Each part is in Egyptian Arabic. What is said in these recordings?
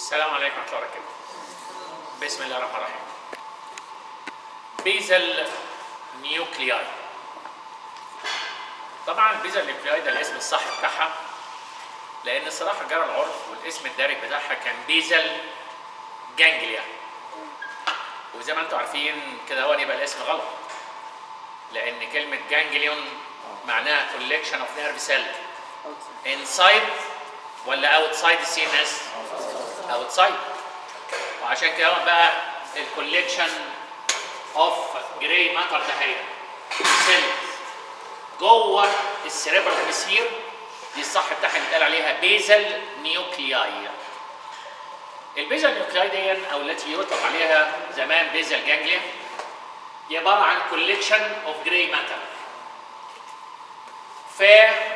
السلام عليكم ورحمة الله وبركاته. بسم الله الرحمن الرحيم. بيزل نيوكلياي. طبعا بيزل نيوكلياي ده الاسم الصح بتاعها لأن الصراحة جرى العرف والاسم الدارج بتاعها كان بيزل جانجليا. وزي ما انتم عارفين كده هو يبقى الاسم غلط. لأن كلمة جانجليون معناها collection of nerve cell inside ولا outside السي ام اس؟ outside وعشان كده بقى الكوليكشن اوف جراي ماتر ده هي سيل جوه السيريبرال هيمسفير دي الصح بتاعها بيتقال عليها بيزل نيوكلياي البيزل نيوكلياي دي او التي يطلق عليها زمان بيزل جانجليا دي عباره عن كوليكشن اوف جراي ماتر ف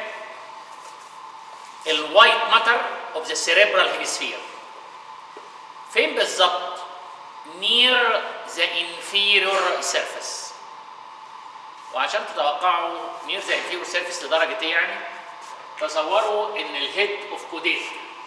الوايت ماتر اوف ذا سيريبرال هيمسفير فين بالظبط؟ near the inferior surface وعشان تتوقعوا near the inferior surface لدرجة ايه يعني؟ تصوروا ان الهيد اوف كوديت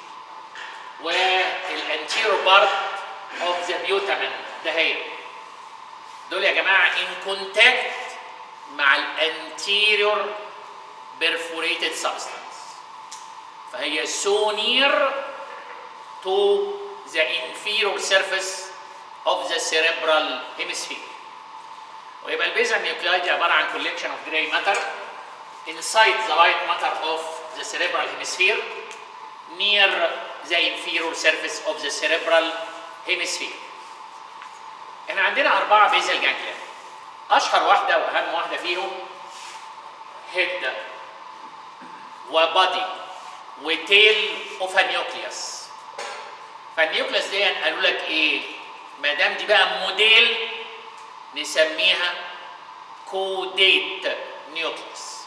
والانتيرو بارت اوف ذا بيوتامين ده هي دول يا جماعة in contact مع الانتيريور perforated substance فهي so near to the inferior surface of the cerebral hemisphere. ويبقى البيزل نيوكلاي دي عباره عن collection of gray matter inside the white matter of the cerebral hemisphere near the inferior surface of the cerebral hemisphere. احنا عندنا أربعة بيزل جانجليا. أشهر واحدة وأهم واحدة فيهم هيد وبادي وتيل اوف نيوكليوس. فالنيوكليس دي قالوا لك ايه؟ ما دام دي بقى موديل نسميها كوديت نيوكليس.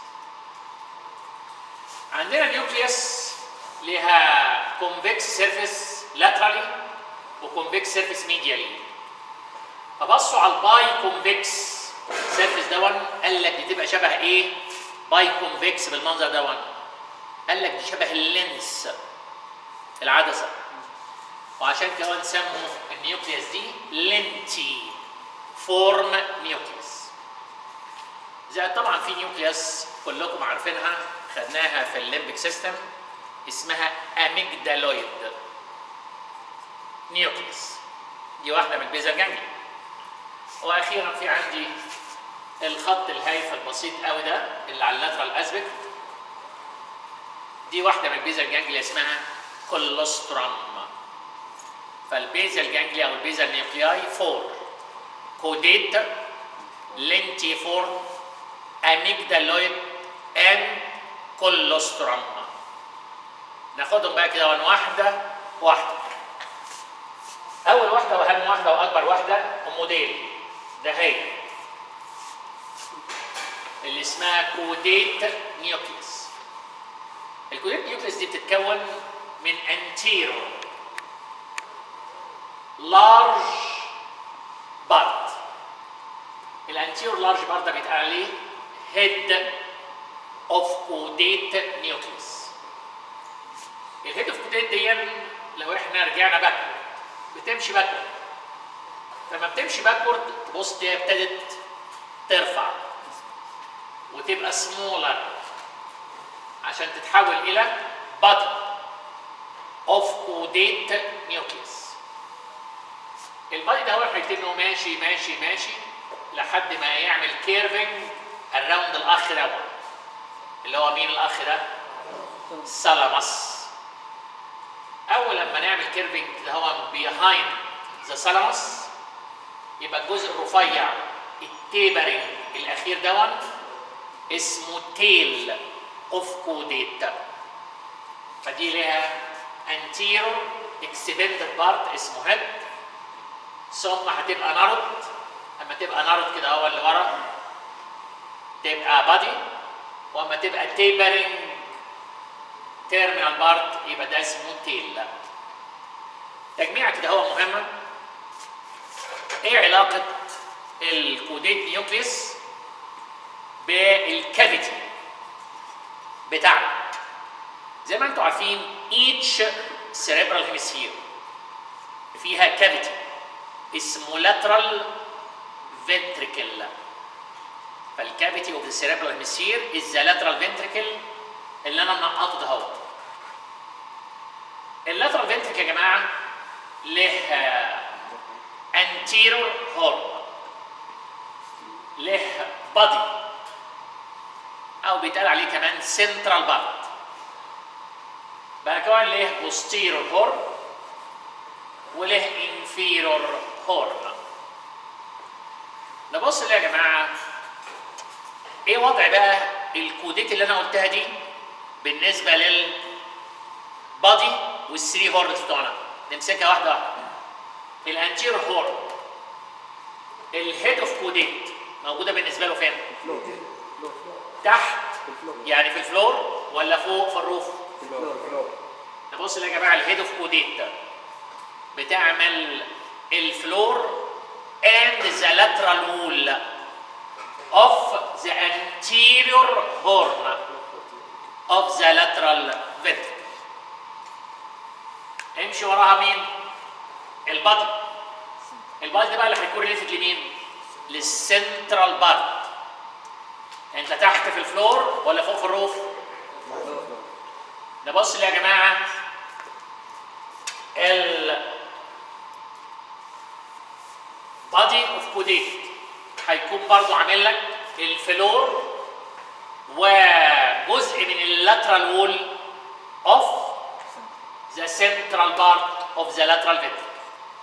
عندنا نيوكليس لها كونفكس سيرفيس لاترالي وكونفكس سيرفيس ميديالي. فبصوا على الباي كونفكس سيرفيس دون قال لك دي تبقى شبه ايه؟ باي كونفكس بالمنظر دون. قال لك دي شبه اللينس العدسه وعشان كده نسموا النيوكليوس دي لينتي فورم نيوكليوس زي طبعا في نيوكليوس كلكم عارفينها خدناها في الليمبك سيستم اسمها اميجدالويد نيوكليوس دي واحده من البيزل جانجلي واخيرا في عندي الخط الهايف البسيط قوي ده اللي على اللاترال اسبكت دي واحده من البيزل جانجلي اسمها كولوسترم فالبيزل جانجليا او البيزل نيوكلياي فور كوديت لينتي فور اميجدالويد ان كولوسترم ناخدهم بقى كده واحده واحده اول واحده واهم واحده واكبر واحده موديل ده هي اللي اسمها كوديت نيوكليس الكوديت نيوكليس دي بتتكون من انتيرو لارج بارت الانتيرو لارج بارت ده بيتقال عليه هيد اوف كوديت نيوكليس الهيد اوف كوديت دي لو احنا رجعنا باكورد بتمشي باكورد لما بتمشي باكورد تبص دي ابتدت ترفع وتبقى سمولر عشان تتحول الى body of caudate nucleus البادي ده هو هيبتدي انه ماشي ماشي ماشي لحد ما يعمل كيرفنج اراوند الاخ ده اللي هو مين الاخ ده؟ سلامس اول لما نعمل كيرفنج ده هو بيهايند ذا سلامس يبقى الجزء الرفيع التيبرنج الاخير دون اسمه تيل اوف كوديت فدي لها انتيرو اكسبندد بارت اسمه هيد ثم هتبقى نرد اما تبقى نرد كده هو اللي ورا تبقى بادي واما تبقى تيبرنج تيرمينال بارت يبقى ده اسمه تيل تجميعة كده هو مهمة ايه علاقة الكوديت نيوكليس بالكافيتي بتاعنا زي ما انتم عارفين each cerebral hemisphere فيها كافيتي اسمه lateral ventricle فالكافيتي اوف ذا cerebral hemisphere is the lateral ventricle اللي انا منقطه ده اهو اللاترال فنتريك يا جماعه له anterior horn له body او بيتقال عليه كمان central part بقى كمان له posterior horn وله inferior horn نبص ليه يا جماعه ايه وضع بقى الكودات اللي انا قلتها دي بالنسبه لل بادي والثري هورنز بتوعنا نمسكها واحده واحده الانتير هورن الهيد اوف كوديت موجوده بالنسبه له فين؟ تحت يعني في الفلور ولا فوق في الروف؟ نبص يا جماعه الهيد اوف كوديت بتعمل الفلور and the lateral wall of the anterior horn of the lateral ventricle امشي وراها مين؟ البطن البطن ده بقى اللي هيكون ريليتد لمين؟ للسنترال بارت انت تحت في الفلور ولا فوق في الروف؟ نبص يا جماعه ال body of كوديت هيكون برضو عامل لك الفلور وجزء من اللاترال وول اوف the central part of the lateral ventricle.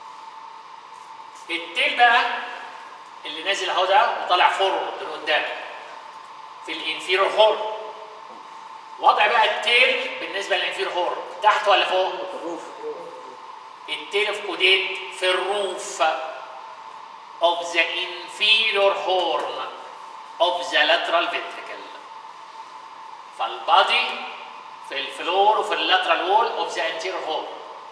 التيل بقى اللي نازل اهو ده وطالع فورورد لقدام في الانفيرور هورن وضع بقى التيل بالنسبه للانفيرور هورن تحت ولا فوق؟ التيل اوف كوديت في الروف of the inferior horn of the lateral ventricle فالبادي في الفلور وفي اللاترال وول اوف ذا انتيريور هول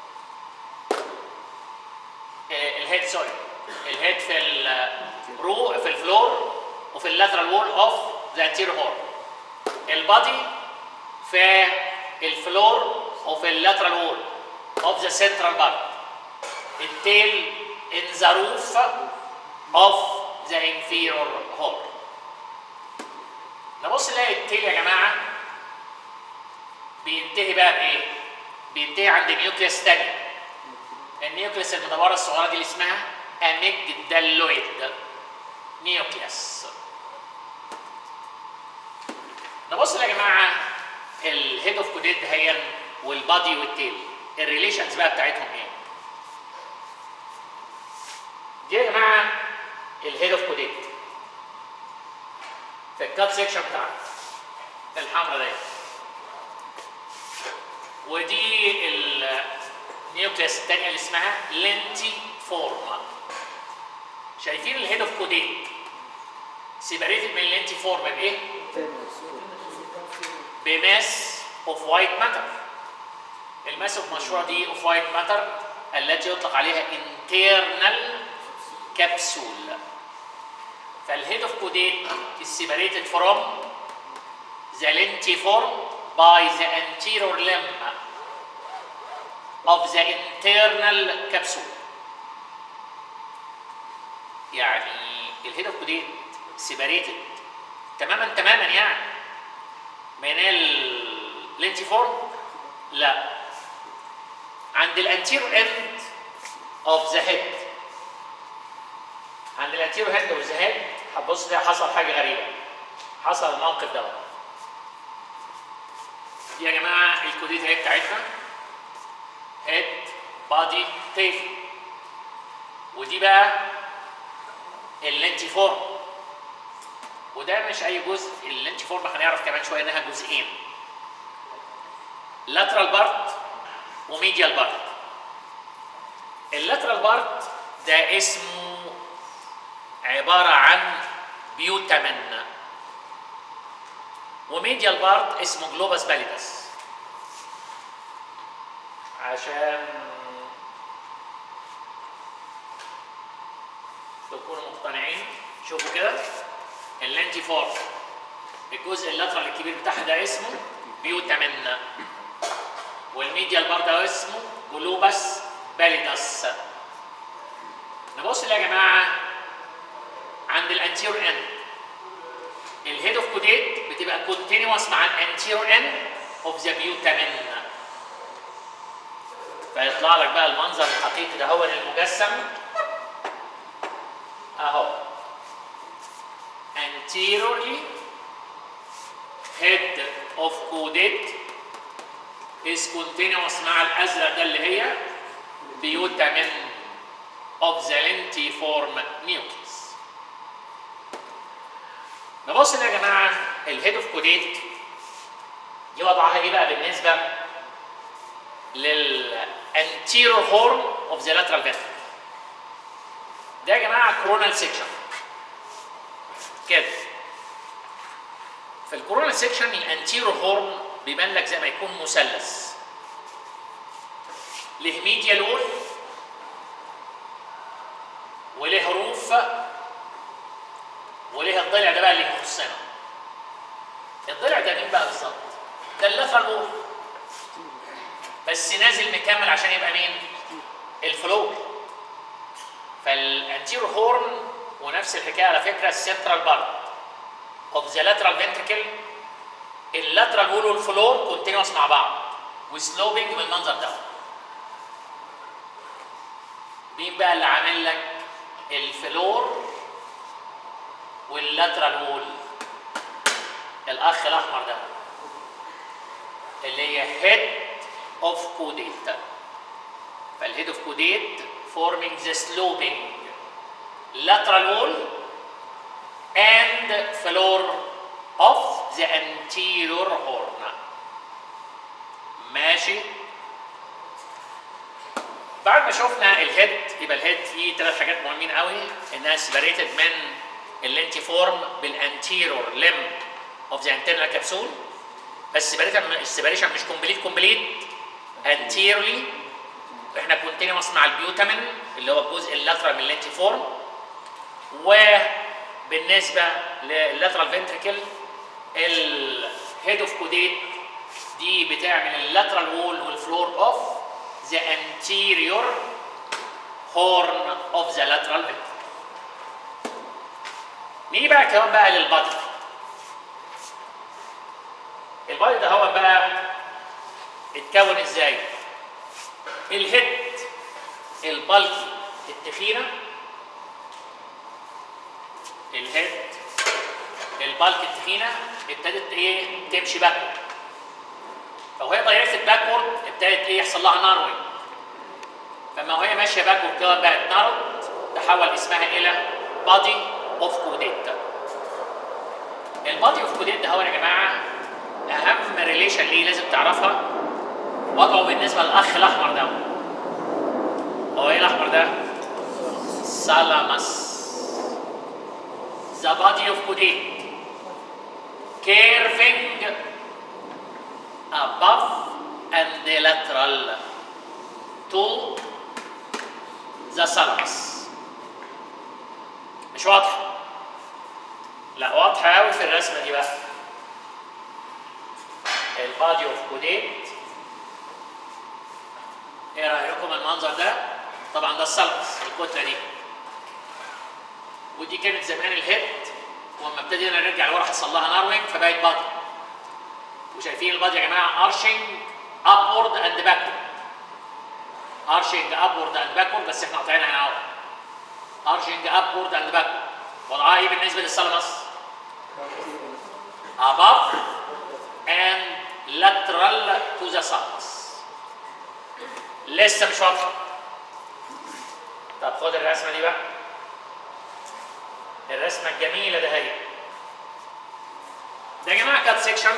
الهيد سوري الهيد في الرو في الفلور وفي اللاترال وول اوف ذا انتيريور هول البادي في الفلور وفي اللاترال وول اوف ذا سنترال بارت التيل in the roof of the inferior hole نبص نلاقي التيل يا جماعه بينتهي بقى بايه؟ بينتهي عند نيوكليس تاني النيوكليس المدوره الصغيره دي اللي اسمها اميجدالويد نيوكليس نبص يا جماعه الهيد اوف كوديت دهيا والبادي والتيل الريليشنز بقى بتاعتهم ايه؟ دي يا جماعه الهيد اوف كوديت في الكات سيكشن بتاعته الحمراء دي ودي النيوكليس الثانيه اللي اسمها لينتي فورما شايفين الهيد اوف كوديت سيبريتد من اللينتي فورما بايه؟ بماس اوف وايت ماتر الماس اوف مشروع دي اوف وايت ماتر التي يطلق عليها internal capsule فالهيد اوف كوديت is separated from the lentiform by the anterior limb of the internal capsule يعني الهيد اوف كوديت separated تماما تماما يعني من اللينتيفورم لا عند الانتيريور اند اوف ذا هيد عند الانتيريور هيد اوف ذا هيد هتبص ده حصل حاجه غريبه حصل الموقف ده يا جماعه الكوديت هي بتاعتنا هيد بادي تيل ودي بقى اللينتيفورم وده مش اي جزء اللينتيفورم هنعرف كمان شويه انها جزئين لاترال بارت وميديال بارت اللاترال بارت ده اسمه عباره عن بيوتامين وميديال بارت اسمه جلوباس باليدس عشان تكونوا مقتنعين شوفوا كده اللينتي فورم الجزء اللاترال الكبير بتاعها ده اسمه بيوتامين والميديال بارت ده اسمه جلوباس باليدس نبص يا جماعه عند الانتيرور اند الهيد اوف كوديت بتبقى كونتينوس مع الانتيرور اند اوف ذا بيوتامين فيطلع لك بقى المنظر الحقيقي ده هو المجسم اهو anteriorly head of caudate is continuous مع الازرق ده اللي هي بيوتامين of the lentiform nucleus نبص يا جماعه الهيد اوف كوديت دي وضعها ايه بقى بالنسبه للانتيرور هورن اوف ذا لاترال ventricle ده يا جماعه كورونال سيكشن كده في الكورونال سيكشن الانتيرور هورن بيبان لك زي ما يكون مثلث له ميديال وول وله روف وله الضلع ده بقى اللي يخصنا الضلع ده مين بقى بالظبط؟ ده اللاترال وول بس نازل مكمل عشان يبقى مين؟ الفلور فالانتيرو هورن ونفس الحكايه على فكره السنترال بارت اوف ذا لاترال فنتركل اللاترال وول والفلور كونتينوس مع بعض وسلوبنج بالمنظر ده مين بقى اللي عامل لك الفلور واللاترال وول الاخ الاحمر ده اللي هي هيد اوف كوديت فالهيد اوف كوديت forming the sloping lateral wall and floor of the anterior horn ماشي بعد ما شفنا الهيد يبقى الهيد فيه ثلاث حاجات مهمين قوي انها سيبريتد من اللينتيفورم بالانتيرور لم اوف ذا انترنال كبسول بس السيبريشن مش كومبليت كومبليت انتيرلي احنا كونتينوس مع البيوتامين اللي هو الجزء اللاترال من اللينتيفورم وبالنسبه لللاترال فنتريكل الهيد اوف كوديت دي بتعمل اللاترال وول والفلور اوف ذا anterior horn of the lateral ventricle نيجي بقى كمان بقى للبادي البادي ده هو بقى اتكون ازاي الهيد البلكي التخينه الهيد البلك التخينه ابتدت ايه تمشي باكورد فوهي دايركتد باكورد ابتدت ايه يحصل لها ناروينج فما وهي ماشيه باكورد كده بقت نارد تحول اسمها الى بادي اوف كوديت البادي اوف كوديت ده هو يا جماعه اهم ريليشن ليه لازم تعرفها وضعه بالنسبه للاخ الاحمر ده هو ايه الاحمر ده؟ سالامس the body of Kudit curving above and lateral to the thalamus مش واضحة لا واضحة أوي في الرسمة دي بقى البادي اوف كوديت ايه رأيكم المنظر ده؟ طبعا ده الثالمس الكتلة دي ودي كانت زمان الهيد واما ابتدينا نرجع لورا حصل لها ناروينج فبقت بادي وشايفين البادي يا جماعه ارشنج ابورد اند باكورد ارشنج ابورد اند باكورد بس احنا قاطعينها هنا اهو ارشنج ابورد اند باكورد وضعها ايه بالنسبه للثالاموس؟ above and lateral to the thalamus لسه مش واضحه طب خد الرسمه دي بقى الرسمه الجميله ده هي ده يا جماعه كات سيكشن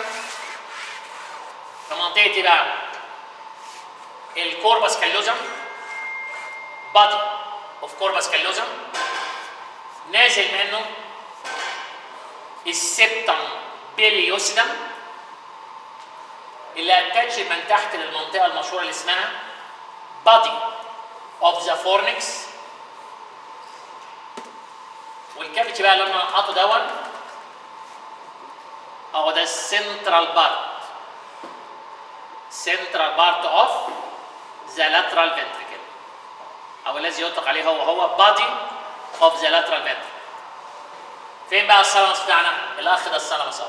في منطقه ايه بقى الكوربس كالوزم بادي اوف كوربس كالوزم نازل منه السبتم بيليوسيدم اللي اتاتش من تحت للمنطقه المشهوره اللي اسمها بادي اوف ذا فورنكس والكافيتي بقى اللي انا حاطه دون هو ده السنترال بارت سنترال بارت اوف ذا لاترال فنتريكل او الذي يطلق عليه هو هو body of the lateral ventricle فين بقى الثالاموس بتاعنا؟ الاخ ده الثالاموس اهو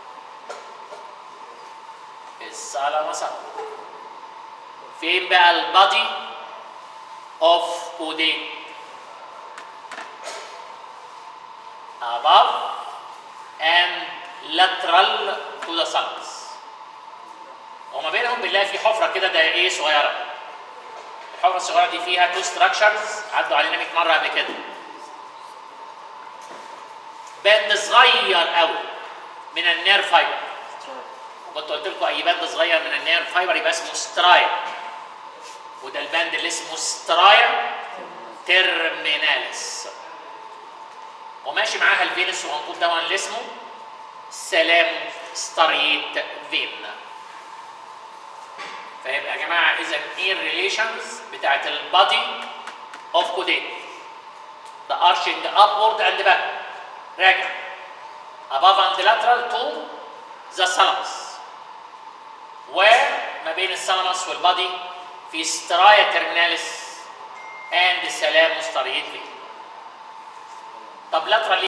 الثالاموس اهو فين بقى البادي اوف اودين above and lateral to the thalamus وما بينهم بنلاقي في حفره كده دائريه صغيره الحفره الصغيره دي فيها تو ستراكشرز عدوا علينا 100 مره قبل كده باند صغير قوي من النير فايبر كنت قلت لكم اي باند صغير من النير فايبر يبقى اسمه سترايا وده الباند اللي اسمه سترايا تيرميناليس وماشي معاها الفين الصغنطوط ده اللي اسمه سلام ستاريت فين فيبقى يا جماعه اذا ايه الريليشنز بتاعت البادي اوف كودين the arching upward and back راجع above and lateral to the thalamus وما بين الثالاموس والبادي في سترايا ترميناليس and سلام ستاريت فين طب lateral